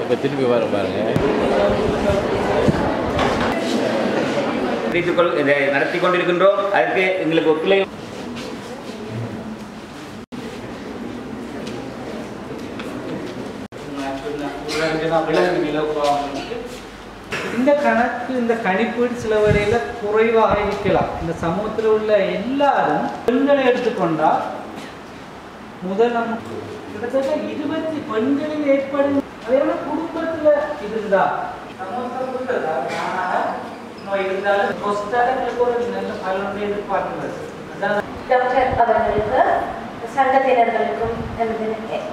இப்போ திருப்பி வர பாருங்க வைத்துக் கொள் இதை நடத்தி கொண்டிருக்கின்றோம் அதற்கு எங்களுக்கு ஒத்துழை இந்த கணக்கு இந்த கணிப்பீடு சில வரையில குறைவாக இருக்கலாம் இந்த சமூகத்தில் உள்ள எல்லாரும் பெண்களை எடுத்துக்கொண்டா முதல் நம்ம கிட்டத்தட்ட இருபத்தி பெண்களில் ஏற்படும் அதே போல குடும்பத்துல இருந்தா சமூகத்தில் உள்ளதா ஆனால் இன்னும் இருந்தாலும் கொஸ்டால எங்களுக்கு ஒரு நல்ல பலனுடைய எதிர்பார்க்கிறது அதான் டாக்டர் அவர்களுக்கு சங்கத்தினர்களுக்கும் எமது